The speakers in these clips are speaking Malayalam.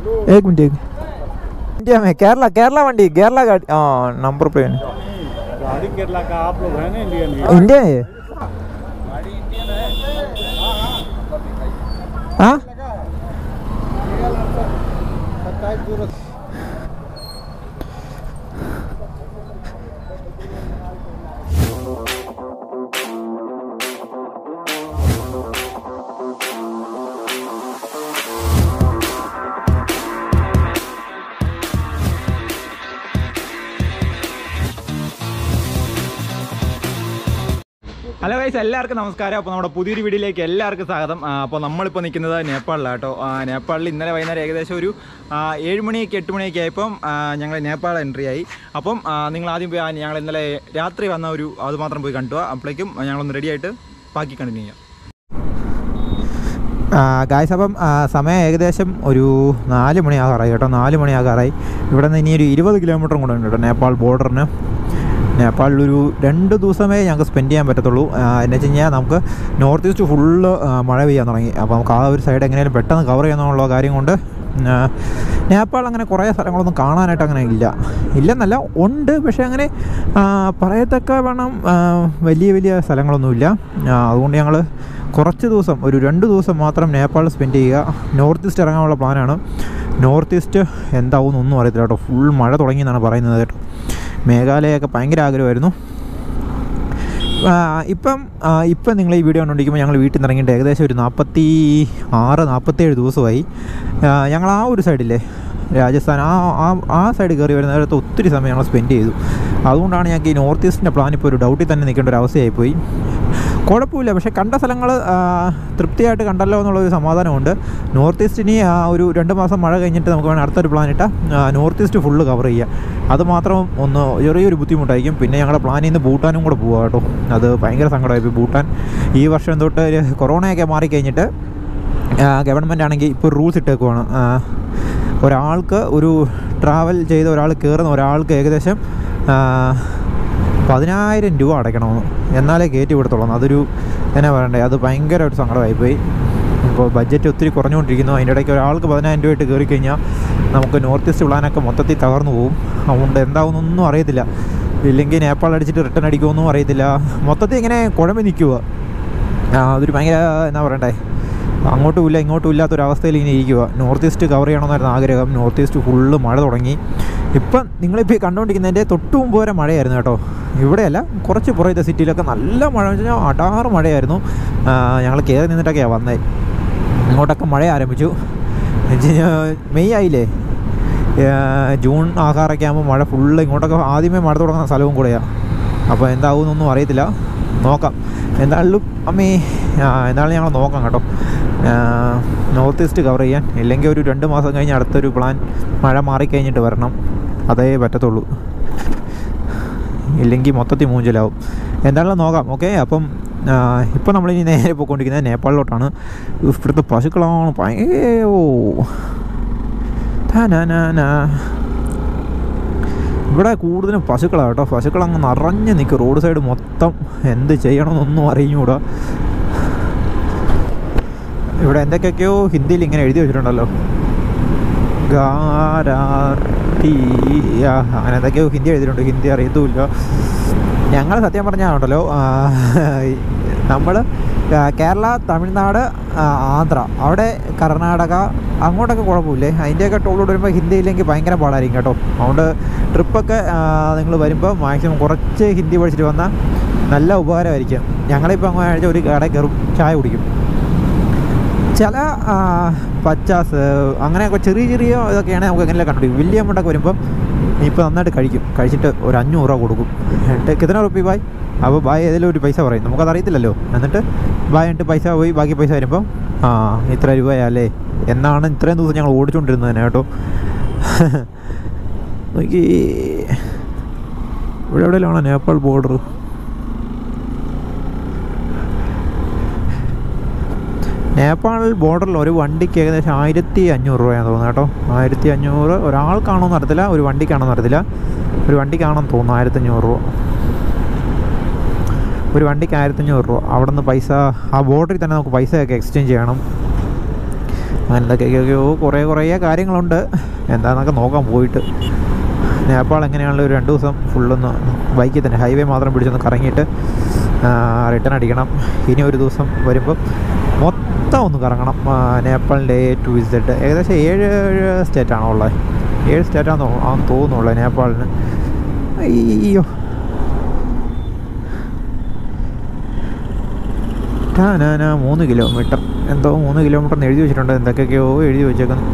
एक मिनट एक इंडिया में केरला केरला मंडी केरला गाड़ी हाँ नंबर प्लेट गाड़ी केरला का आप लोग हैं ना इंडियन इंडिया है हाँ ഹലോ ഗൈസ് എല്ലാവർക്കും നമസ്കാരം അപ്പോൾ നമ്മുടെ പുതിയൊരു വീഡിയോയിലേക്ക് എല്ലാവർക്കും സ്വാഗതം ആ, അപ്പോൾ നമ്മളിപ്പോൾ നിൽക്കുന്നത് നേപ്പാളിലാണ് കേട്ടോ ആ, നേപ്പാളിൽ ഇന്നലെ വൈകുന്നേരം ഏകദേശം ഒരു ആ, ഏഴ് മണിയൊക്കെ എട്ട് മണിയൊക്കെ ആയപ്പം ആ, ഞങ്ങൾ നേപ്പാൾ എൻട്രി ആയി അപ്പം ആ, നിങ്ങൾ ആദ്യം പോയി ആ, ഞങ്ങൾ ഇന്നലെ രാത്രി വന്ന ഒരു അത് മാത്രം പോയി കണ്ടു അപ്പോഴേക്കും ഞങ്ങളൊന്ന് റെഡി ആയിട്ട് ബാക്കി കണ്ടിന്യൂ ചെയ്യാം ഗായ്സ് അപ്പം ആ, സമയം ഏകദേശം ഒരു നാല് മണിയാകാറായി കേട്ടോ നാല് മണിയാകാറായി ഇവിടെ നിന്ന് ഇനി ഒരു ഇരുപത് കിലോമീറ്ററും കൂടെ ഉണ്ട് കേട്ടോ നേപ്പാൾ ബോർഡറിന് നേപ്പാളിലൊരു രണ്ട് ദിവസമേ ഞങ്ങൾക്ക് സ്പെൻഡ് ചെയ്യാൻ പറ്റത്തുള്ളൂ ആ, എന്ന് വെച്ച് കഴിഞ്ഞാൽ നമുക്ക് നോർത്ത് ഈസ്റ്റ് ഫുള്ള് മഴ പെയ്യാൻ തുടങ്ങി അപ്പോൾ നമുക്ക് ആ ഒരു സൈഡ് എങ്ങനെയാലും പെട്ടെന്ന് കവർ ചെയ്യാന്നുള്ള കാര്യം കൊണ്ട് ആ, നേപ്പാൾ അങ്ങനെ കുറേ സ്ഥലങ്ങളൊന്നും കാണാനായിട്ട് അങ്ങനെ ഇല്ല ഇല്ലെന്നല്ല ഉണ്ട് പക്ഷേ അങ്ങനെ ആ, പറയത്തക്ക വേണം ആ, വലിയ വലിയ സ്ഥലങ്ങളൊന്നുമില്ല ആ, അതുകൊണ്ട് ഞങ്ങൾ കുറച്ച് ദിവസം ഒരു രണ്ട് ദിവസം മാത്രം നേപ്പാളിൽ സ്പെൻഡ് ചെയ്യുക നോർത്ത് ഈസ്റ്റ് ഇറങ്ങാനുള്ള പ്ലാനാണ് നോർത്ത് ഈസ്റ്റ് എന്താവും ഒന്നും അറിയത്തില്ല കേട്ടോ ഫുൾ മഴ തുടങ്ങി എന്നാണ് പറയുന്നത് കേട്ടോ മേഘാലയൊക്കെ ഭയങ്കര ആഗ്രഹമായിരുന്നു ആ, ഇപ്പം ആ, ഇപ്പം നിങ്ങൾ ഈ വീഡിയോ കണ്ടുകൊണ്ടിരിക്കുമ്പോൾ ഞങ്ങൾ വീട്ടിൽ നിന്ന് ഇറങ്ങിയിട്ട് ഏകദേശം ഒരു നാൽപ്പത്തി ആറ് നാൽപ്പത്തേഴ് ദിവസമായി ആ, ഞങ്ങൾ ആ ഒരു സൈഡില്ലേ രാജസ്ഥാൻ ആ ആ ആ സൈഡ് കയറി വരുന്ന നേരത്ത് ഒത്തിരി സമയം ഞങ്ങൾ സ്പെൻഡ് ചെയ്തു അതുകൊണ്ടാണ് ഞങ്ങൾക്ക് ഈ നോർത്ത് ഈസ്റ്റിൻ്റെ പ്ലാൻ ഇപ്പോൾ ഒരു ഡൗട്ടിൽ തന്നെ നിൽക്കേണ്ട ഒരു അവസ്ഥയായിപ്പോയി കുഴപ്പമില്ല പക്ഷേ കണ്ട സ്ഥലങ്ങൾ തൃപ്തിയായിട്ട് കണ്ടല്ലോ എന്നുള്ളൊരു സമാധാനമുണ്ട് നോർത്ത് ഈസ്റ്റിനി ആ ഒരു രണ്ട് മാസം മഴ കഴിഞ്ഞിട്ട് നമുക്ക് വേണമെങ്കിൽ അടുത്തൊരു പ്ലാൻ ഇട്ടാൽ നോർത്ത് ഈസ്റ്റ് ഫുള്ള് കവർ ചെയ്യുക അത് മാത്രം ഒന്ന് ചെറിയൊരു ബുദ്ധിമുട്ടായിരിക്കും പിന്നെ ഞങ്ങളുടെ പ്ലാനിൽ നിന്ന് ഭൂട്ടാനും കൂടെ പോവുക കേട്ടോ അത് ഭയങ്കര സങ്കടമായിപ്പോയി ഭൂട്ടാൻ ഈ വർഷം തൊട്ട് ഒരു കൊറോണയൊക്കെ മാറിക്കഴിഞ്ഞിട്ട് ഗവൺമെൻറ് ആണെങ്കിൽ ഇപ്പോൾ റൂൾസ് ഇട്ടേക്കുവാണ് ആ, ഒരാൾക്ക് ഒരു ട്രാവൽ ചെയ്ത ഒരാൾ കയറുന്ന ഒരാൾക്ക് ഏകദേശം ആ, പതിനായിരം രൂപ അടയ്ക്കണമെന്ന് എന്നാലേ കയറ്റി വിടത്തുള്ളൂ അതൊരു എന്നാ പറയണ്ടേ അത് ഭയങ്കര ഒരു സങ്കടമായിപ്പോയി ഇപ്പോൾ ബഡ്ജറ്റ് ഒത്തിരി കുറഞ്ഞുകൊണ്ടിരിക്കുന്നു അതിൻ്റെ ഇടയ്ക്ക് ഒരാൾക്ക് പതിനായിരം രൂപ ഇട്ട് കയറി കഴിഞ്ഞാൽ നമുക്ക് നോർത്ത് ഈസ്റ്റ് പ്ലാനൊക്കെ മൊത്തത്തിൽ തകർന്നു പോകും അതുകൊണ്ട് എന്താവുന്നൊന്നും അറിയത്തില്ല ഇല്ലെങ്കിൽ നേപ്പാൾ അടിച്ചിട്ട് റിട്ടേൺ അടിക്കുമെന്നും അറിയത്തില്ല മൊത്തത്തിൽ ഇങ്ങനെ കുഴമ്പ് നിൽക്കുക അതൊരു ഭയങ്കര എന്നാ പറയണ്ടേ അങ്ങോട്ടും ഇല്ല ഇങ്ങോട്ടും ഇല്ലാത്തൊരവസ്ഥയിൽ ഇങ്ങനെ ഇരിക്കുക നോർത്ത് ഈസ്റ്റ് കവർ ചെയ്യണമെന്നായിരുന്നു ആഗ്രഹം നോർത്ത് ഈസ്റ്റ് ഫുള്ള് മഴ തുടങ്ങി ഇപ്പം നിങ്ങളിപ്പോൾ ഈ കണ്ടുകൊണ്ടിരിക്കുന്നതിൻ്റെ തൊട്ട് മുമ്പ് വരെ മഴയായിരുന്നു കേട്ടോ ഇവിടെയല്ല കുറച്ച് പുറത്തെ സിറ്റിയിലൊക്കെ നല്ല മഴ എന്ന് വെച്ച് കഴിഞ്ഞാൽ അടാറ് മഴയായിരുന്നു ഞങ്ങൾ കയറി നിന്നിട്ടൊക്കെയാണ് വന്നത് ഇങ്ങോട്ടൊക്കെ മഴ ആരംഭിച്ചു എന്ന് വെച്ച് കഴിഞ്ഞാൽ മെയ് ആയില്ലേ ഏർ ജൂൺ ആകാറൊക്കെ ആകുമ്പോൾ മഴ ഫുള്ള് ഇങ്ങോട്ടൊക്കെ ആദ്യമേ മഴ തുടങ്ങുന്ന സ്ഥലവും കൂടെയാണ് അപ്പോൾ എന്താവുമെന്നൊന്നും അറിയത്തില്ല നോക്കാം എന്തായാലും അമ്മേ ആ, എന്തായാലും ഞങ്ങൾ നോക്കാം കേട്ടോ നോർത്ത് ഈസ്റ്റ് കവർ ചെയ്യാൻ ഇല്ലെങ്കിൽ ഒരു രണ്ട് മാസം കഴിഞ്ഞ് അടുത്തൊരു പ്ലാൻ മഴ മാറിക്കഴിഞ്ഞിട്ട് വരണം അതേ പറ്റത്തുള്ളൂ ഇല്ലെങ്കിൽ മൊത്തത്തിൽ മൂഞ്ചലാവും എന്തായാലും നോക്കാം ഓക്കെ അപ്പം ആ, ഇപ്പം നമ്മളിനി നേരെ പോയിക്കൊണ്ടിരിക്കുന്നത് നേപ്പാളിലോട്ടാണ് ഇവിടുത്തെ പശുക്കളാണ് ഭയങ്കര ഓ താനാനാനാ. ഇവിടെ കൂടുതലും പശുക്കളാണ് കേട്ടോ പശുക്കൾ അങ്ങ് നിറഞ്ഞ് നിൽക്കും റോഡ് സൈഡ് മൊത്തം എന്ത് ചെയ്യണമെന്നൊന്നും അറിഞ്ഞൂടാ ഇവിടെ എന്തൊക്കെയൊക്കെയോ ഹിന്ദിയിൽ ഇങ്ങനെ എഴുതി വെച്ചിട്ടുണ്ടല്ലോ ഗാരാട്ടിയ അങ്ങനെ എന്തൊക്കെയോ ഹിന്ദി എഴുതിയിട്ടുണ്ട് ഹിന്ദി അറിയത്തുമില്ല ഞങ്ങൾ സത്യം പറഞ്ഞാൽ ഉണ്ടല്ലോ നമ്മൾ കേരള തമിഴ്നാട് ആ, ആന്ധ്ര അവിടെ കർണാടക അങ്ങോട്ടൊക്കെ കുഴപ്പമില്ലേ അതിൻ്റെയൊക്കെ ടോളോട് വരുമ്പോൾ ഹിന്ദി ഇല്ലെങ്കിൽ ഭയങ്കര പാടായിരിക്കും കേട്ടോ അതുകൊണ്ട് ട്രിപ്പൊക്കെ നിങ്ങൾ വരുമ്പോൾ മാക്സിമം കുറച്ച് ഹിന്ദി പഠിച്ചിട്ട് വന്നാൽ നല്ല ഉപകാരമായിരിക്കും ഞങ്ങളിപ്പോൾ അങ്ങ് ആഴ്ച ഒരു കടയിൽ കയറും ചായ കുടിക്കും ചില ആ, പച്ചാസ് അങ്ങനെയൊക്കെ ചെറിയ ചെറിയ ഇതൊക്കെയാണെങ്കിൽ നമുക്ക് എങ്ങനെയല്ല കണ്ടുപിടിക്കും വലിയ അമൗണ്ടൊക്കെ വരുമ്പം ഇപ്പോൾ നന്നായിട്ട് കഴിക്കും കഴിച്ചിട്ട് ഒരു അഞ്ഞൂറ് രൂപ കൊടുക്കും എന്നിട്ട് കിതന റുപ്പി ബായ് അപ്പോൾ ബായ് ഏതെങ്കിലും ഒരു പൈസ പറയും നമുക്കത് അറിയത്തില്ലല്ലോ എന്നിട്ട് ബായ് എന്നിട്ട് പൈസ പോയി ബാക്കി പൈസ വരുമ്പോൾ ആ ഇത്ര രൂപയല്ലേ എന്നാണ് ഇത്രയും ദിവസം ഞങ്ങൾ ഓടിച്ചുകൊണ്ടിരുന്നത് തന്നെ കേട്ടോ നോക്കി ഇവിടെ എവിടെയെല്ലാമാണ് നേപ്പാൾ ബോർഡർ നേപ്പാൾ ബോർഡറിൽ ഒരു വണ്ടിക്ക് ഏകദേശം ആയിരത്തി അഞ്ഞൂറ് രൂപയാണെന്ന് തോന്നുന്നു കേട്ടോ ആയിരത്തി അഞ്ഞൂറ് ഒരാൾക്കാണോ എന്ന് അറിയത്തില്ല ഒരു വണ്ടിക്കാണോ എന്ന് അറിയത്തില്ല ഒരു വണ്ടിക്കാണെന്ന് തോന്നുന്നു ആയിരത്തഞ്ഞൂറ് രൂപ ഒരു വണ്ടിക്ക് ആയിരത്തഞ്ഞൂറ് രൂപ അവിടെ നിന്ന് പൈസ ആ ബോർഡറിൽ തന്നെ നമുക്ക് പൈസയൊക്കെ എക്സ്ചേഞ്ച് ചെയ്യണം അങ്ങനെ എന്തൊക്കെയൊക്കെയോ കുറേ കുറേ കാര്യങ്ങളുണ്ട് എന്താണെന്നൊക്കെ നോക്കാൻ പോയിട്ട് നേപ്പാൾ എങ്ങനെയാണല്ലോ ഒരു രണ്ട് ദിവസം ഫുള്ളൊന്ന് ബൈക്കിൽ തന്നെ ഹൈവേ മാത്രം പിടിച്ചൊന്ന് കറങ്ങിയിട്ട് റിട്ടേൺ അടിക്കണം ഇനി ഒരു ദിവസം വരുമ്പോൾ മൊത്തം ഒന്ന് കറങ്ങണം ആ, നേപ്പാളിൻ്റെ എ ടു ഇസഡ് ഏകദേശം ഏഴ് സ്റ്റേറ്റാണോ ഉള്ളത് ഏഴ് സ്റ്റേറ്റാണെന്ന് ആണെന്ന് തോന്നുന്നുള്ളത് നേപ്പാളിന് അയ്യോ ടാനാന മൂന്ന് കിലോമീറ്റർ എന്തോ മൂന്ന് കിലോമീറ്റർ എന്ന് എഴുതി വെച്ചിട്ടുണ്ട് എന്തൊക്കെയൊക്കെയോ എഴുതി വെച്ചേക്കുന്നു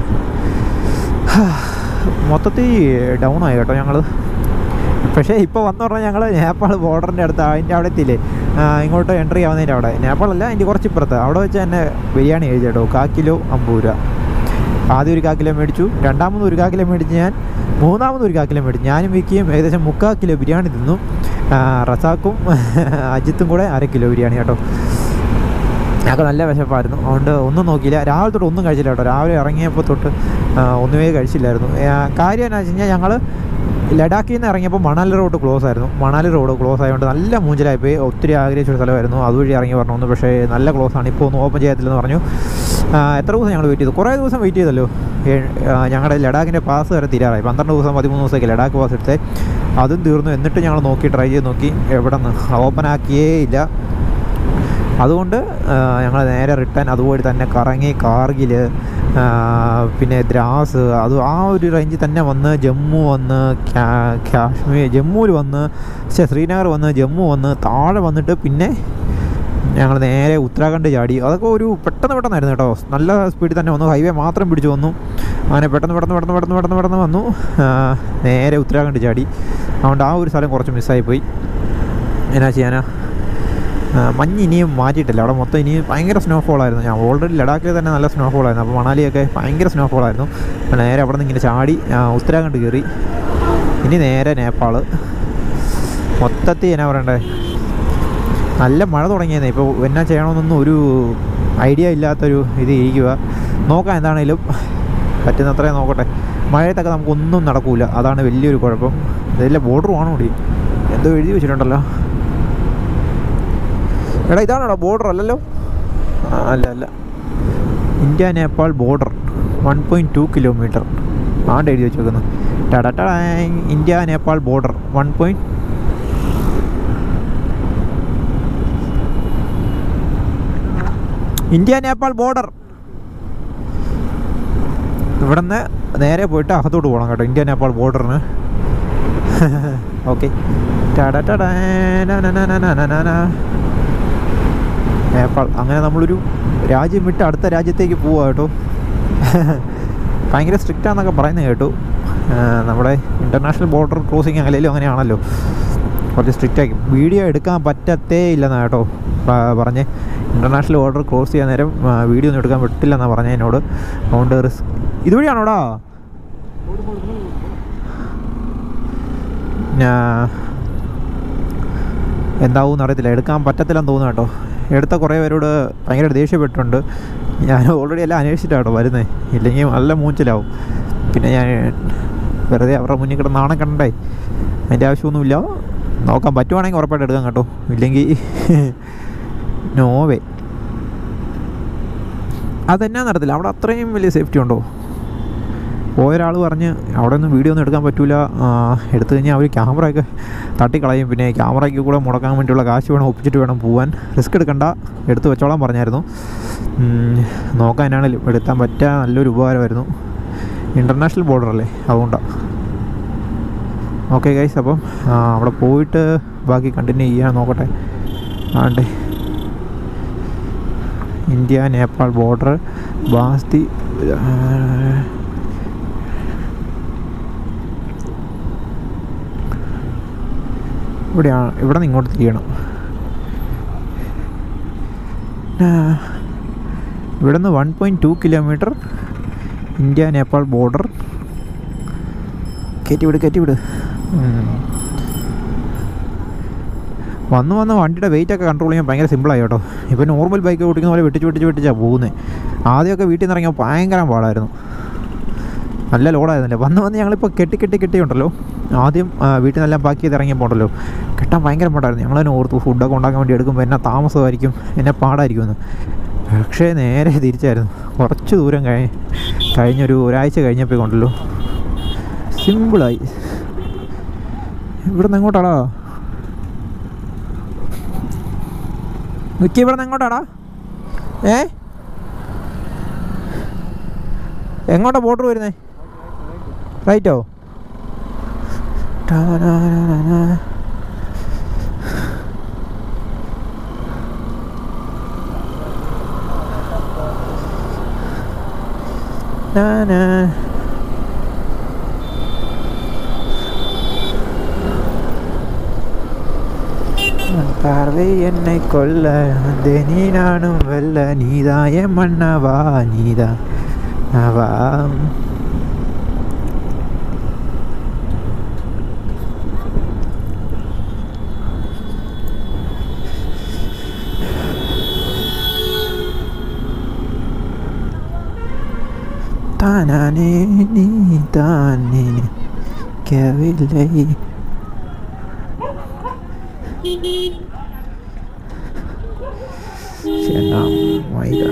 ഹാ, മൊത്തത്തിൽ ഡൗൺ ആയി കേട്ടോ ഞങ്ങൾ പക്ഷേ ഇപ്പോൾ വന്നു പറഞ്ഞാൽ ഞങ്ങൾ നേപ്പാൾ ബോർഡറിൻ്റെ അടുത്ത് അതിൻ്റെ അവിടെ എത്തിയില്ലേ ആ, ഇങ്ങോട്ട് എൻട്രി ആവുന്നതിൻ്റെ അവിടെ നേപ്പാളല്ല അതിൻ്റെ കുറച്ച് ഇപ്പുറത്ത് അവിടെ വെച്ച് തന്നെ ബിരിയാണി കഴിച്ചു കേട്ടോ കാ കിലോ അമ്പത് രൂപ ആദ്യം ഒരു കാ കിലോ മേടിച്ചു രണ്ടാമത് ഒരു കാ കിലോ മേടിച്ച് ഞാൻ മൂന്നാമത് ഒരു കാ കിലോ മേടിച്ചു ഞാനും വിക്കിയും ഏകദേശം മുക്കാൽ കിലോ ബിരിയാണി തിന്നു ആ, റസാക്കും അജിത്തും കൂടെ അര കിലോ ബിരിയാണി കേട്ടോ ഞങ്ങൾക്ക് നല്ല വിശപ്പായിരുന്നു അതുകൊണ്ട് ഒന്നും നോക്കിയില്ല രാവിലെ തൊട്ട് ഒന്നും കഴിച്ചില്ല കേട്ടോ രാവിലെ ഇറങ്ങിയപ്പോൾ തൊട്ട് ആ, ഒന്നുമേ കഴിച്ചില്ലായിരുന്നു ആ, കാര്യം എന്നാ വെച്ച് കഴിഞ്ഞാൽ ഞങ്ങൾ ലഡാക്കിൽ നിന്ന് ഇറങ്ങിയപ്പോൾ മണാലി റോഡ് ക്ലോസ് ആയിരുന്നു മണാലി റോഡ് ക്ലോസ് ആയതുകൊണ്ട് നല്ല മൂഞ്ചലായിപ്പോയി ഒത്തിരി ആഗ്രഹിച്ചൊരു സ്ഥലമായിരുന്നു അതുവഴി ഇറങ്ങി പറഞ്ഞു ഒന്ന് പക്ഷേ നല്ല ക്ലോസ് ആണ് ഇപ്പോൾ ഒന്നും ഓപ്പൺ ചെയ്യത്തില്ലെന്ന് പറഞ്ഞു ആ, എത്ര ദിവസം ഞങ്ങൾ വെയിറ്റ് ചെയ്തു കുറേ ദിവസം വെയിറ്റ് ചെയ്തല്ലോ ഏ- ആ, ഞങ്ങളുടെ ലഡാക്കിൻ്റെ പാസ് വരെ തീരാറായി പന്ത്രണ്ട് ദിവസം പതിമൂന്ന് ദിവസമൊക്കെ ലഡാക്ക് പാസ് എടുത്തേ അതും തീർന്നു എന്നിട്ട് ഞങ്ങൾ നോക്കി ട്രൈ ചെയ്ത് നോക്കി എവിടെ നിന്ന് ഓപ്പൺ ആക്കിയേ ഇല്ല അതുകൊണ്ട് ഞങ്ങൾ നേരെ റിട്ടേൺ അതുവഴി തന്നെ കറങ്ങി കാർഗിൽ പിന്നെ ദ്രാസ് അത് ആ ഒരു റേഞ്ചിൽ തന്നെ വന്ന് ജമ്മു വന്ന് കാ- കാശ്മീർ ജമ്മുവിൽ വന്ന് ശ്ശെ, ശ്രീനഗർ വന്ന് ജമ്മു വന്ന് താഴെ വന്നിട്ട് പിന്നെ ഞങ്ങൾ നേരെ ഉത്തരാഖണ്ഡ് ചാടി അതൊക്കെ ഒരു പെട്ടെന്ന് പെട്ടെന്നായിരുന്നു കേട്ടോ നല്ല സ്പീഡിൽ തന്നെ വന്നു ഹൈവേ മാത്രം പിടിച്ചു വന്നു അങ്ങനെ പെട്ടെന്ന് പെട്ടെന്ന് പെട്ടെന്ന് പെട്ടെന്ന് പെട്ടെന്ന് പെട്ടെന്ന് വന്നു ആ, നേരെ ഉത്തരാഖണ്ഡ് ചാടി അതുകൊണ്ട് ആ ഒരു സ്ഥലം കുറച്ച് മിസ്സായിപ്പോയി എന്നാ ചെയ്യാനാ ആ, മഞ്ഞ് ഇനിയും മാറ്റിയിട്ടില്ല അവിടെ മൊത്തം ഇനിയും ഭയങ്കര സ്നോഫോൾ ആയിരുന്നു ഞാൻ ഓൾറെഡി ലഡാക്കിൽ തന്നെ നല്ല സ്നോഫോൾ ആയിരുന്നു അപ്പോൾ മണാലിയൊക്കെ ഭയങ്കര സ്നോഫോൾ ആയിരുന്നു അപ്പോൾ നേരെ അവിടെ നിന്ന് ഇങ്ങനെ ചാടി ആ, ഉത്തരാഖണ്ഡ് കയറി ഇനി നേരെ നേപ്പാൾ മൊത്തത്തിൽ എന്നാ പറയണ്ടേ നല്ല മഴ തുടങ്ങിയെന്നേ ഇപ്പോൾ എന്നാ ചെയ്യണമെന്നൊന്നും ഒരു ഐഡിയ ഇല്ലാത്തൊരു ഇത് ഇരിക്കുക നോക്കാം എന്താണേലും പറ്റുന്നത്രയും നോക്കട്ടെ മഴയത്തൊക്കെ നമുക്കൊന്നും നടക്കൂല അതാണ് വലിയൊരു കുഴപ്പം ഇതിലെ ബോർഡർ ആണോ കൂടി എന്തോ എഴുതി വെച്ചിട്ടുണ്ടല്ലോ എടാ ഇതാണോടാ ബോർഡർ അല്ലല്ലോ ആ, അല്ല അല്ല India Nepal border one point two kilometre ആണ്ട് എഴുതി വെച്ചേക്കുന്നു ടടടാ India Nepal border one point India Nepal border ഇവിടുന്ന് നേരെ പോയിട്ട് അകത്തോട്ട് പോകണം കേട്ടോ ഇന്ത്യ നേപ്പാൾ ബോർഡറിന് ഓക്കെ നേപ്പാൾ അങ്ങനെ നമ്മളൊരു രാജ്യം വിട്ട് അടുത്ത രാജ്യത്തേക്ക് പോവുക കേട്ടോ ഭയങ്കര സ്ട്രിക്റ്റ് ആണെന്നൊക്കെ പറയുന്നത് കേട്ടു ആ, നമ്മുടെ ഇൻ്റർനാഷണൽ ബോർഡർ ക്രോസിങ് അല്ലെങ്കിലും അങ്ങനെയാണല്ലോ കുറച്ച് സ്ട്രിക്റ്റ് ആക്കി വീഡിയോ എടുക്കാൻ പറ്റത്തേ ഇല്ലെന്നാണ് കേട്ടോ പ- പറഞ്ഞ് ഇൻ്റർനാഷണൽ ബോർഡർ ക്രോസ് ചെയ്യാൻ നേരം ആ, വീഡിയോ ഒന്നും എടുക്കാൻ പറ്റില്ലെന്നാണ് പറഞ്ഞത് എന്നോട് അതുകൊണ്ട് റിസ്ക് ഇതുവഴിയാണോടാ ഞാ- എന്താവും അറിയത്തില്ല എടുക്കാൻ പറ്റത്തില്ലെന്ന് തോന്നുന്നു കേട്ടോ എടുത്ത കുറേ പേരോട് ഭയങ്കര ദേഷ്യപ്പെട്ടിട്ടുണ്ട് ഞാൻ ഓൾറെഡി എല്ലാം അന്വേഷിച്ചിട്ടാണ് കേട്ടോ വരുന്നത് ഇല്ലെങ്കിൽ നല്ല മൂച്ചിലാവും പിന്നെ ഞാൻ വെറുതെ അവരുടെ മുന്നിൽ കിടന്ന് നാണം കണ്ടേ അതിൻ്റെ ആവശ്യമൊന്നുമില്ല നോക്കാൻ പറ്റുവാണെങ്കിൽ ഉറപ്പായിട്ട് എടുക്കാം കേട്ടോ ഇല്ലെങ്കിൽ നോവേ അതെന്നാ നടത്തില്ല അവിടെ അത്രയും വലിയ സേഫ്റ്റി ഉണ്ടോ പോയ ഒരാൾ പറഞ്ഞ് അവിടെ ഒന്നും വീഡിയോ ഒന്നും എടുക്കാൻ പറ്റൂല ആ, എടുത്തു കഴിഞ്ഞാൽ അവർ ക്യാമറയൊക്കെ തട്ടിക്കളയും പിന്നെ ക്യാമറയ്ക്ക് കൂടെ മുടക്കാൻ വേണ്ടിയുള്ള കാശ് വേണം ഒപ്പിച്ചിട്ട് വേണം പോവാൻ റിസ്ക് എടുക്കണ്ട എടുത്ത് വെച്ചോളാൻ പറഞ്ഞായിരുന്നു ഉം, നോക്കാനാണെങ്കിലും എടുക്കാൻ പറ്റാൻ നല്ലൊരു ഉപകാരമായിരുന്നു ഇൻ്റർനാഷണൽ ബോർഡർ അല്ലേ അതുകൊണ്ടാണ് ഓക്കെ ഗൈസ് അപ്പം ആ, അവിടെ പോയിട്ട് ബാക്കി കണ്ടിന്യൂ ചെയ്യാൻ നോക്കട്ടെ ആണ്ടേ ഇന്ത്യ നേപ്പാൾ ബോർഡർ ബാസ്തി ഇവിടെയാണ് ഇവിടെ നിന്ന് ഇങ്ങോട്ട് തിരിയണം ആ, ഇവിടെ നിന്ന് one point two kilometre India Nepal border കയറ്റി വിട് കയറ്റി വിട് ഉം. വന്ന് വന്ന് വണ്ടിയുടെ വെയിറ്റ് ഒക്കെ കൺട്രോൾ ചെയ്യാൻ ഭയങ്കര സിമ്പിളായി കേട്ടോ ഇപ്പം നോർമൽ ബൈക്ക് ഓടിക്കുന്ന പോലെ വെട്ടിച്ച് വെട്ടിച്ച് വെട്ടിച്ചാണ് പോകുന്നത് ആദ്യമൊക്കെ വീട്ടിൽ നിന്ന് ഇറങ്ങിയാൽ ഭയങ്കര പാടായിരുന്നു നല്ല ലോഡായിരുന്നല്ലേ വന്ന് വന്ന് ഞങ്ങളിപ്പോൾ കെട്ടി കെട്ടി കെട്ടിയുണ്ടല്ലോ ആദ്യം ആ, വീട്ടിൽ നിന്നെല്ലാം പാക്ക് ചെയ്ത് ഇറങ്ങിയപ്പോൾ ഉണ്ടല്ലോ കെട്ടാൻ ഭയങ്കര പാടായിരുന്നു ഞങ്ങൾ തന്നെ ഓർത്തു ഫുഡൊക്കെ ഉണ്ടാക്കാൻ വേണ്ടി എടുക്കുമ്പോൾ എന്നെ താമസമായിരിക്കും എന്നെ പാടായിരിക്കുമെന്ന് പക്ഷേ നേരെ തിരിച്ചായിരുന്നു കുറച്ച് ദൂരം കഴി കഴിഞ്ഞൊരു ഒരാഴ്ച കഴിഞ്ഞപ്പോൾ കൊണ്ടല്ലോ സിമ്പിളായി ഇവിടെ നിന്ന് എങ്ങോട്ടാടാ നിൽക്കി ഇവിടെ നിന്ന് എങ്ങോട്ടാടാ ഏ എങ്ങോട്ടാ ബോർഡർ വരുന്നേ റൈറ്റോ ടാനാനാനാ. നാനാ. உன் பார்வை என்னை கொல்ல அந்த நீ நானும் வெல்ல நீதாய மன்னவா நீதா அவா தானானே நீ தானே கேவில்லை Vietnam, Maida.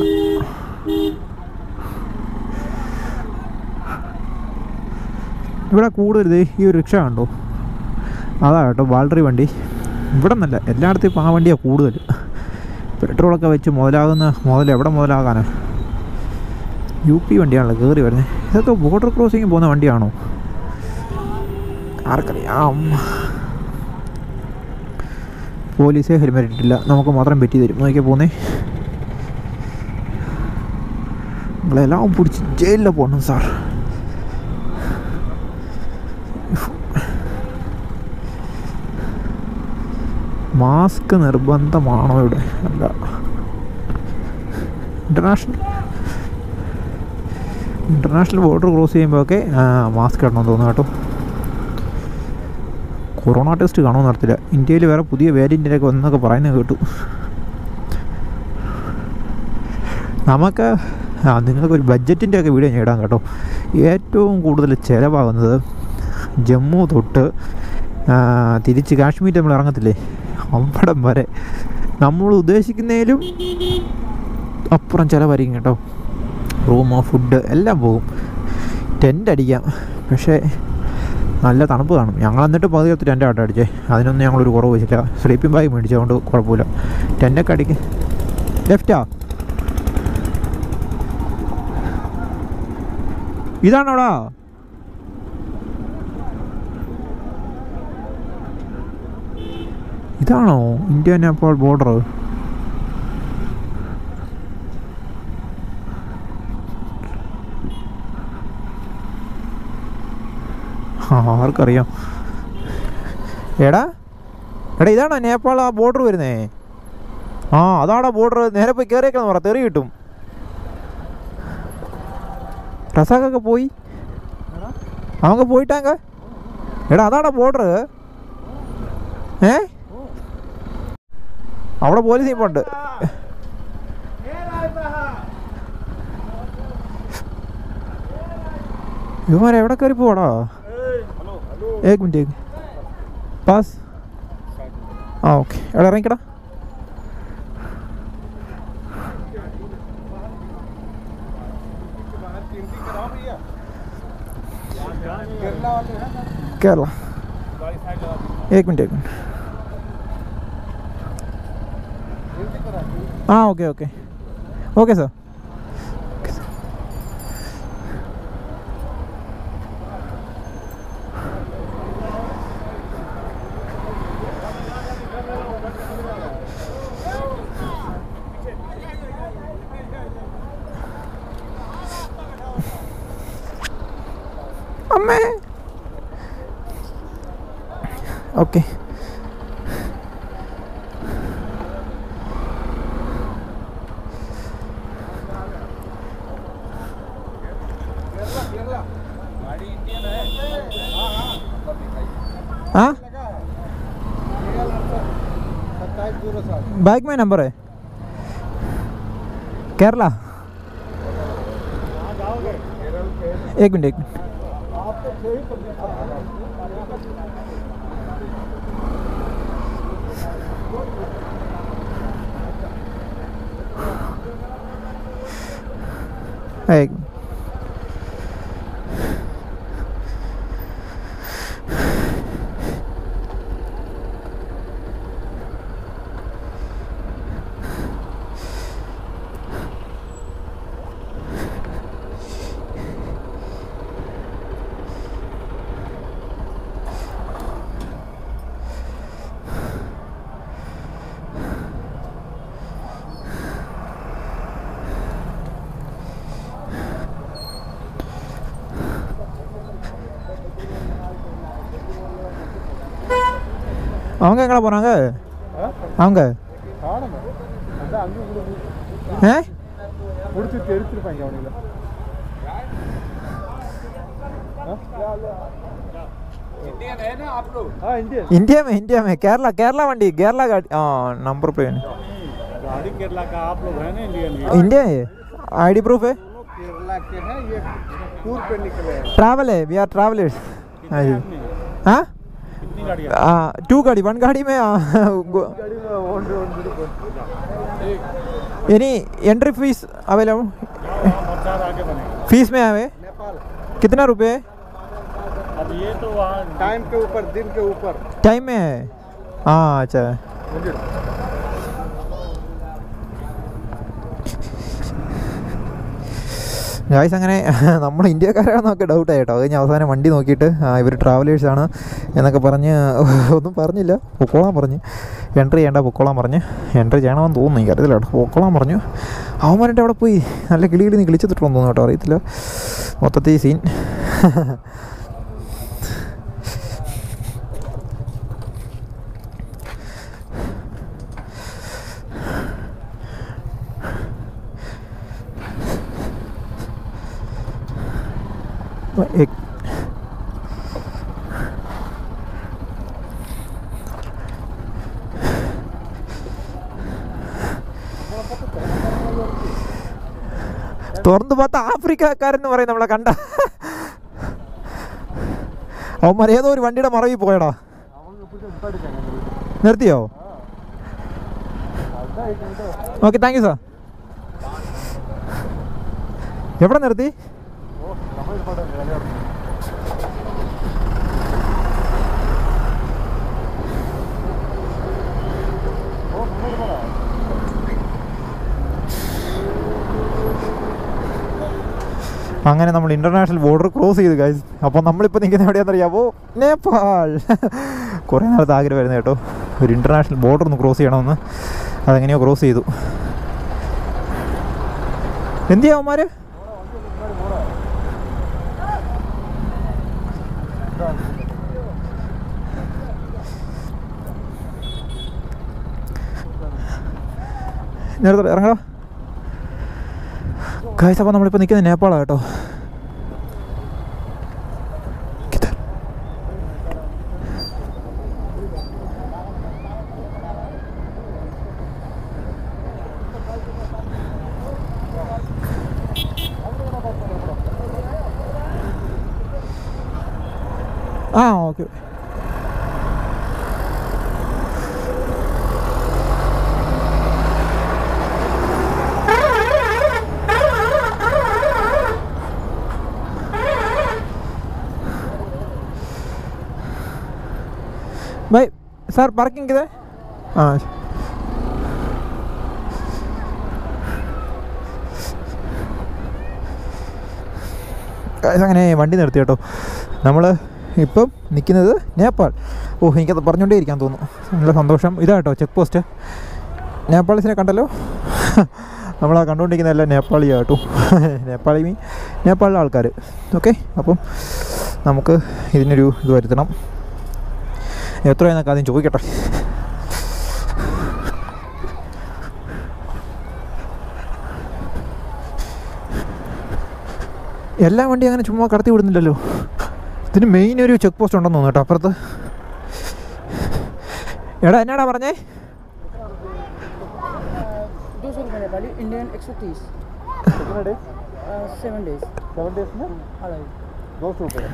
ഇവിടെ കൂടുതൽ ദേ ഈ ഒരു റിക്ഷ കണ്ടോ അതാ കേട്ടോ ബാൾട്ടറി വണ്ടി ഇവിടെ നിന്നല്ല എല്ലായിടത്തും ഇപ്പോൾ ആ വണ്ടിയാണ് കൂടുതൽ പെട്രോളൊക്കെ വെച്ച് മുതലാകുന്ന മുതൽ എവിടെ മുതലാകാനാ യു പി വണ്ടിയാണല്ലോ കയറി വരുന്നത് ഇതൊക്കെ ബോർഡർ ക്രോസിങ് പോകുന്ന വണ്ടിയാണോ ആർക്കറിയാം പോലീസേ ഹെൽമെറ്റ് ഇട്ടില്ല നമുക്ക് മാത്രം പെറ്റി തരും നോക്കിയാൽ പോന്നേ നിങ്ങളെല്ലാം പിടിച്ച് ജയിലിൽ പോകണം സാർ മാസ്ക് നിർബന്ധമാണോ ഇവിടെ അല്ല ഇൻ്റർനാഷണൽ ഇൻ്റർനാഷണൽ ബോർഡർ ക്രോസ് ചെയ്യുമ്പോഴൊക്കെ മാസ്ക് ഇടണമെന്ന് തോന്നുന്നു കേട്ടോ കൊറോണ ടെസ്റ്റ് കാണുമെന്ന് അറിയത്തില്ല ഇന്ത്യയിൽ വേറെ പുതിയ വേരിയൻറ്റിനൊക്കെ വന്നൊക്കെ പറയുന്നത് കേട്ടു നമുക്ക് ആ നിങ്ങൾക്കൊരു ബഡ്ജറ്റിൻ്റെ ഒക്കെ വീഡിയോ ഞാൻ ഇടാം കേട്ടോ ഏറ്റവും കൂടുതൽ ചിലവാകുന്നത് ജമ്മു തൊട്ട് ആ, തിരിച്ച് കാശ്മീർ നമ്മൾ ഇറങ്ങത്തില്ലേ അവിടം വരെ നമ്മൾ ഉദ്ദേശിക്കുന്നതിലും അപ്പുറം ചിലവായിരിക്കും കേട്ടോ റൂമ് ഫുഡ് എല്ലാം പോകും ടെൻ്റ് അടിക്കാം പക്ഷേ നല്ല തണുപ്പ് കാണും ഞങ്ങൾ എന്നിട്ട് പകുതി ഒത്തിരി ടെൻ്റ് ആട്ടോ അടിച്ചേ അതിനൊന്നും ഞങ്ങളൊരു കുറവ് വെച്ചില്ല സ്ലീപ്പിംഗ് ബാഗ് മേടിച്ചതുകൊണ്ട് കുഴപ്പമില്ല ടെൻ്റൊക്കെ അടിക്ക് ലെഫ്റ്റാ ഇതാണോടാ ഇതാണോ ഇന്ത്യ നേപ്പാൾ ബോർഡർ ആർക്കറിയാം എടാ എടാ ഇതാണോ നേപ്പാൾ ആ ബോർഡർ വരുന്നേ ആ അതാണോ ബോർഡർ നേരെ പോയി കയറിയേക്കാന്ന് പറ തെറി കിട്ടും റസാഖൊക്കെ പോയി അവങ്ക പോയിട്ടാങ്ക എടാ അതാണോ ബോർഡർ ഏ അവിടെ പോലീസ് ഇപ്പോൾ ഉണ്ട് ഇവന്മാരെ എവിടെ കയറി പോവാടാ ഏക് മിനിറ്റ് ഏക് പാസ് ആ ഓക്കെ എവിടെ ഇറങ്ങിക്കടാ കേരള एक मिनट एक मिनट हाँ ओके ओके ओके सर അമ്മേ ഓക്കെ हाँ बाइक में नंबर है केरला एक मिनट एक मिनट ഏയ് அவங்க எங்கடா போகிறாங்க அவங்க காணும் அதான் அங்கே கூட ஏ முடிச்சுட்டு எடுத்துருப்பாங்க அவனுங்கள हाँ इंडियन इंडिया में इंडिया में केरला केरला मंडी केरला गाड़ी हाँ नंबर प्लेट गाड़ी केरला का आप लोग हैं ना इंडियन इंडिया है आईडी प्रूफ है केरला के हैं ये टूर पे निकले हैं ट्रैवल है वी आर ट्रैवलर्स कितनी आदमी हैं? हाँ कितनी गाड़ियाँ हाँ टू गाड़ी वन गाड़ी में हाँ, गो- गाड़ी में वन वन यानी एंट्री फीस अवेलेबल प्रचार आगे बनेगा फीस में आवे नेपाल कितना रुपए अब ये तो वहाँ टाइम के ऊपर दिन के ऊपर टाइम में है हाँ अच्छा ഗായ്സ് അങ്ങനെ നമ്മൾ ഇന്ത്യക്കാരാണെന്നൊക്കെ ഡൗട്ട് ആയിട്ടോ അത് കഴിഞ്ഞ് അവസാനം വണ്ടി നോക്കിയിട്ട് ഇവർ ട്രാവലേഴ്സാണ് എന്നൊക്കെ പറഞ്ഞ് ഒന്നും പറഞ്ഞില്ല പൊക്കോളാൻ പറഞ്ഞ് എൻട്രി ചെയ്യേണ്ട പൊക്കോളാൻ പറഞ്ഞ് എൻട്രി ചെയ്യണമെന്ന് തോന്നുന്നു എനിക്കറിയത്തില്ല കേട്ടോ പൊക്കോളാൻ പറഞ്ഞു അവന്മാരുടെ അവിടെ പോയി നല്ല കിളി കിളി കിളിച്ചിട്ടുണ്ടോ തോന്നുന്നു കേട്ടോ അറിയത്തില്ല മൊത്തത്തിൽ സീൻ एक തുറന്നു பார்ത്ത ആഫ്രിക്കക്കാരെന്ന് പറയും നമ്മളെ കണ്ട അവന്മാർ ഏതോ ഒരു വണ്ടിയുടെ മറവിൽ പോയടാ നിർത്തിയോ ഓക്കെ താങ്ക് യു സാർ എവിടെ നിർത്തി അങ്ങനെ നമ്മൾ ഇൻ്റർനാഷണൽ ബോർഡർ ക്രോസ് ചെയ്തു ഗൈസ് അപ്പോൾ നമ്മളിപ്പോൾ നിൽക്കുന്ന എവിടെയാണെന്ന് അറിയാമോ നേപ്പാൾ കുറേ നാളത്തെ ആഗ്രഹമായിരുന്നു കേട്ടോ ഒരു ഇൻ്റർനാഷണൽ ബോർഡർ ഒന്ന് ക്രോസ് ചെയ്യണമെന്ന് അതെങ്ങനെയോ ക്രോസ് ചെയ്തു എന്ത് ചെയ്യാം അവന്മാർ നേരത്തെ ഇറങ്ങടാ ഗായ്സ് അപ്പോൾ നമ്മളിപ്പോൾ നിൽക്കുന്നത് നേപ്പാളാണ് കേട്ടോ കിതർ. ആ ഓക്കെ भाई सर पार्किंग किधर है हाँ Guys, അങ്ങനെ വണ്ടി നിർത്തി കേട്ടോ നമ്മൾ ഇപ്പം നിൽക്കുന്നത് നേപ്പാൾ ഓ എനിക്കത് പറഞ്ഞുകൊണ്ടേ ഇരിക്കാൻ തോന്നുന്നു നല്ല സന്തോഷം ഇതാ കേട്ടോ ചെക്ക് പോസ്റ്റ് നേപ്പാളീസിനെ കണ്ടല്ലോ നമ്മളാ കണ്ടുകൊണ്ടിരിക്കുന്നതല്ല നേപ്പാളിയാ കേട്ടോ നേപ്പാളി മീൻ നേപ്പാളിലെ ആൾക്കാർ ഓക്കെ അപ്പം നമുക്ക് ഇതിനൊരു ഇത് വരുത്തണം എത്രയെന്നൊക്കെ ആദ്യം ചോദിക്കട്ടെ എല്ലാ വണ്ടി അങ്ങനെ ചുമ്മാ കടത്തി വിടുന്നില്ലല്ലോ ഇതിന് മെയിൻ ഒരു ചെക്ക് പോസ്റ്റ് ഉണ്ടെന്ന് തോന്നുന്നു കേട്ടോ അപ്പുറത്ത് എടാ എന്നാടാ പറഞ്ഞേ दो सौ रुपये नेपाली इंडियन एक सौ तीस कितना days seven days seven days में अढ़ाई दो सौ रुपये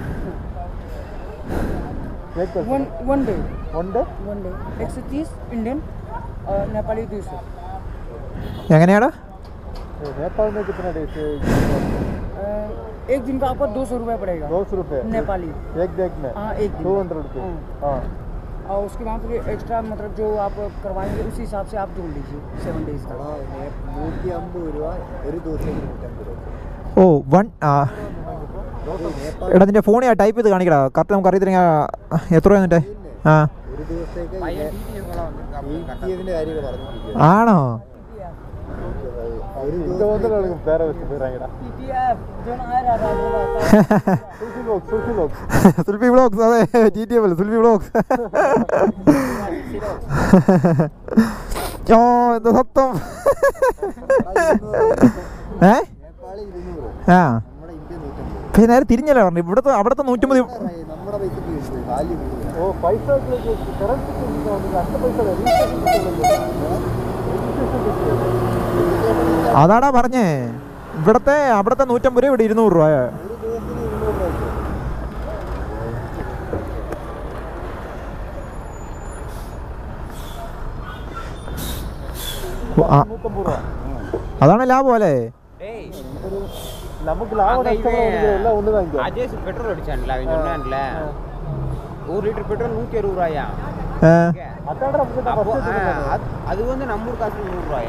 एक person. One one day one day one day एक सौ तीस इंडियन और नेपाली दो सौ എങ്ങനെയാടാ नेपाल में कितना डेज अ, एक दिन का आपको दो सौ रुपये पड़ेगा दो सौ रुपये नेपाली एक डेग में हाँ एक दिन टू हंड्रेड रुपये हाँ और उसके बाद फिर एक्स्ट्रा मतलब जो आप करवाएंगे उसी हिसाब से आप जोड़ लीजिए सेवन डेज का നൂറ്റി അമ്പത് രൂപ ഒരു ദിവസത്തേക്ക് നൂറ്റമ്പത് രൂപ ഓ വൺ ആ എടാ നിന്റെ ഫോണിൽ ടൈപ്പ് ചെയ്ത് കാണിക്കടാ കറക്റ്റ് നമുക്ക് അറിയത്തില്ലെങ്കിൽ എത്ര രൂപ എന്നിട്ട് ആ ഒരു ദിവസത്തേക്ക് ഈറ്റിയതിന്റെ കാര്യമൊക്കെ പറഞ്ഞിരിക്കുക ആണോ ഒരു ദിവസം വേറെ വെച്ച് പോയിറാങ്ങടാ पीटीएफ जो ना आ रहा था वो आता Sulfi vlog Sulfi vlog Sulfi blogs അതെ T T M Sulfi blogs ഓ എന്താ സത്യം ഏ നേപ്പാളി ഇരുന്നൂറ് ആ നമ്മുടെ ഇന്ത്യ നൂറ്റമ്പത് പക്ഷെ നേരെ തിരിഞ്ഞല്ലേ പറഞ്ഞു ഇവിടുത്തെ അവിടുത്തെ നൂറ്റമ്പത് നമ്മുടെ പൈസക്ക് വാല്യൂ ഓ പൈസ കറൻസി രണ്ട് പൈസ അതാടാ പറഞ്ഞേ ഇവിടത്തെ അവിടുത്തെ നൂറ്റമ്പത് രൂപ ഇവിടെ ഇരുന്നൂറ് രൂപ ഒരു ദിവസത്തിന് ഇരുന്നൂറ് രൂപ വെച്ച്. ആ, നൂറ്റമ്പത് രൂപ അതാണ് ലാഭം അല്ലേ നമുക്ക് ലാഭം നഷ്ടപ്പെടുന്നത് എല്ലാം ഒന്ന് വാങ്ങിക്കാം அஜேஷ் பெட்ரோல் அடிச்சான்ல அவன் சொன்னான்ல ஒரு லிட்டர் பெட்ரோல் நூற்றி அறுபது ரூபாயா ഏ, അതാണ് നമുക്ക് அப்போ first ஆ, எடுക്കുന്നത്. அது- அது வந்து நம்ம ஊர் காசு நூறுரூவாயா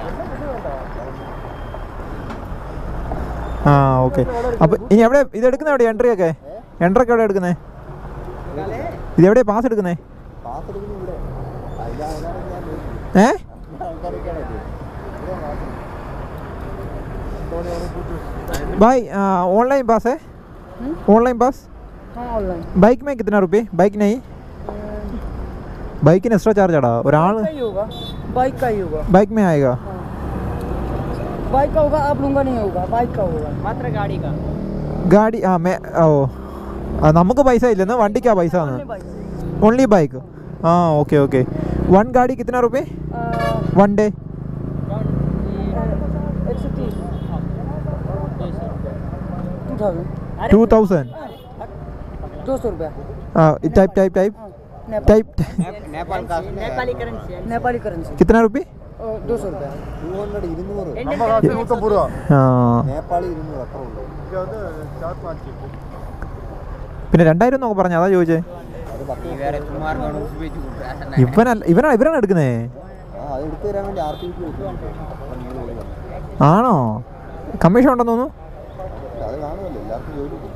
ആ ഓക്കെ അപ്പൊ ഇനി എവിടെ ഇത് എടുക്കുന്ന എവിടെ എൻട്രി ഒക്കെ എൻട്രി ഒക്കെ എവിടെ എടുക്കുന്നേ ഇത് എവിടെയാ പാസ് എടുക്കുന്നേ പാസ് എടുക്കുന്നത് ഇവിടെ അതിലാ- അതാണ് ഞാൻ നോക്കുന്നത്. ഏ ആൾക്കാരൊക്കെയാണ് ഇത്. ഇവിടെ പാസ്. തോണി അവിടെ കൂട്ടി. भाई ऑनलाइन पास है ऑनलाइन पास हाँ ऑनलाइन बाइक में कितना रुपये बाइक नहीं बाइक एक्स्ट्रा चार्ज आड़ा ഒരാൾ का ही होगा बाइक का ही होगा बाइक में आएगा बाइक का होगा आप लूंगा नहीं होगा बाइक का होगा மாத்திர காடி கா ഗാഡി ആ മേ ഓ ആ, നമുക്ക് പൈസ ഇല്ലെന്ന് വണ്ടിക്കാ പൈസ Only bike. ഓൺലി ബൈക്ക് ആ ഓക്കെ ഓക്കെ വൺ ഗാഡി കിतना रुपये अ, वन डे एक सौ तीस टू थाउजेंड टू थाउजेंड दो सौ रुपया type type type Nepal type Nepal காசு नेपाली करेंसी नेपाली करेंसी कितना रुपये दो सौ रुपया 200 ഇരുന്നൂറ് ആ നേപ്പാളി ഇരുന്നൂറ് അത്ര ഉള്ളൂ പിന്നെ രണ്ടായിരം എന്നൊക്കെ പറഞ്ഞു അതാ ചോദിച്ചേ അത് പത്ത് நீ வேற சும்மா இருக்கணும் உசு பேச்சு கொடுக்குறேன் ഇവനല്ല ഇവനാ ഇവനാണ് എടുക്കുന്നേ ആ അത് എടുത്തു തരാൻ വേണ്ടി ആർ ടി പി ആണോ കമ്മീഷൻ ഉണ്ടെന്ന് തോന്നുന്നു അത് കാണുമല്ലോ എല്ലാവർക്കും ജോലി കിട്ടും.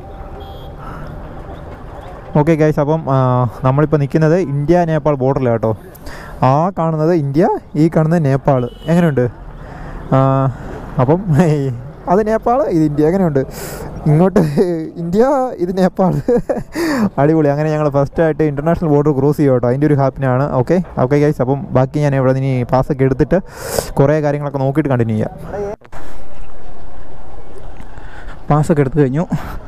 ഓക്കെ ഗൈസ് അപ്പം ആ, നമ്മളിപ്പോൾ നിൽക്കുന്നത് ഇന്ത്യ നേപ്പാൾ ബോർഡറിലാണ് കേട്ടോ ആ കാണുന്നത് ഇന്ത്യ ഈ കാണുന്നത് നേപ്പാൾ എങ്ങനെയുണ്ട് ആ, അപ്പം ഏയ്, അത് നേപ്പാൾ ഇത് ഇന്ത്യ എങ്ങനെയുണ്ട് ഇങ്ങോട്ട് ഇന്ത്യ ഇത് നേപ്പാൾ അടിപൊളി അങ്ങനെ ഞങ്ങൾ ഫസ്റ്റായിട്ട് ഇൻ്റർനാഷണൽ ബോർഡർ ക്രോസ് ചെയ്യും കേട്ടോ അതിൻ്റെ ഒരു ഹാപ്പിനാണ് ഓക്കെ ഓക്കെ ഗൈസ് അപ്പം ബാക്കി ഞാൻ ഇവിടെ നിന്ന് ഇനി പാസ്സൊക്കെ എടുത്തിട്ട് കുറേ കാര്യങ്ങളൊക്കെ നോക്കിയിട്ട് കണ്ടിന്യൂ ചെയ്യാം പാസ്സൊക്കെ എടുത്തു കഴിഞ്ഞു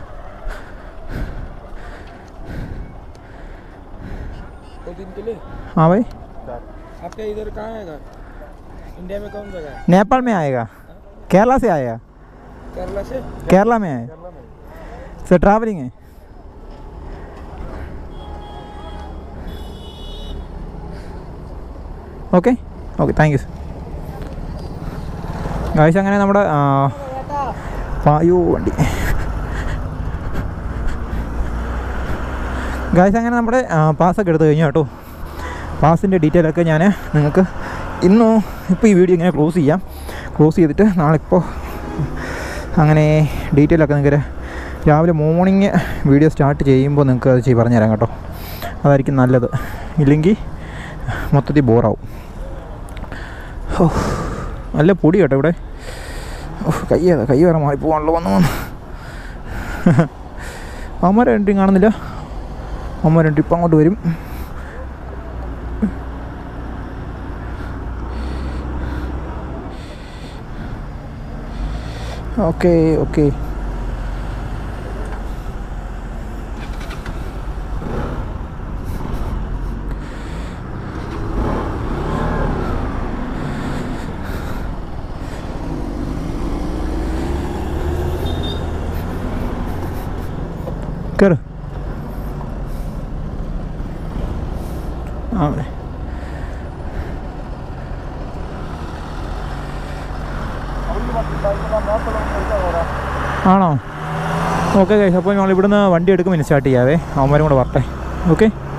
दो दिन के लिए हाँ भाई आपका इधर कहाँ है घर इंडिया में कौन जगह है नेपाल में आएगा केरला से आएगा केरला से केरला में है सर ट्रैवलिंग है okay okay thank you sir guys അങ്ങനെ നമ്മുടെ ആ, പായു വണ്ടി ഗായ്സ് അങ്ങനെ നമ്മുടെ പാസ്സൊക്കെ എടുത്തു കഴിഞ്ഞു കേട്ടോ പാസിൻ്റെ ഡീറ്റെയിൽ ഒക്കെ ഞാൻ നിങ്ങൾക്ക് ഇന്നു ഇപ്പോൾ ഈ വീഡിയോ ഇങ്ങനെ ക്ലോസ് ചെയ്യാം ക്ലോസ് ചെയ്തിട്ട് നാളെ ഇപ്പോൾ അങ്ങനെ ഡീറ്റെയിൽ ഒക്കെ നിങ്ങൾക്ക് രാവിലെ മോർണിംഗ് വീഡിയോ സ്റ്റാർട്ട് ചെയ്യുമ്പോൾ നിങ്ങൾക്ക് അത് ചെയ്ത് പറഞ്ഞുതരാം കേട്ടോ അതായിരിക്കും നല്ലത് ഇല്ലെങ്കിൽ മൊത്തത്തിൽ ബോറാവും ഓ നല്ല പൊടി കേട്ടോ ഇവിടെ ഓ കൈ ഏതാ കൈ വേറെ മാറിപ്പോവാണല്ലോ വന്ന് വന്ന് അമ്മ രണ്ടും കാണുന്നില്ല അമ്മ രണ്ടും ഇപ്പം അങ്ങോട്ട് വരും ഓക്കെ ഓക്കെ കയറ് ആ അതെ. ഓക്കെ ഗൈസ് അപ്പോൾ ഞങ്ങൾ ഇവിടുന്ന് വണ്ടി എടുക്കും ഇനി സ്റ്റാർട്ട് ചെയ്യാവേ അവന്മാരും കൂടെ വരട്ടെ ഓക്കെ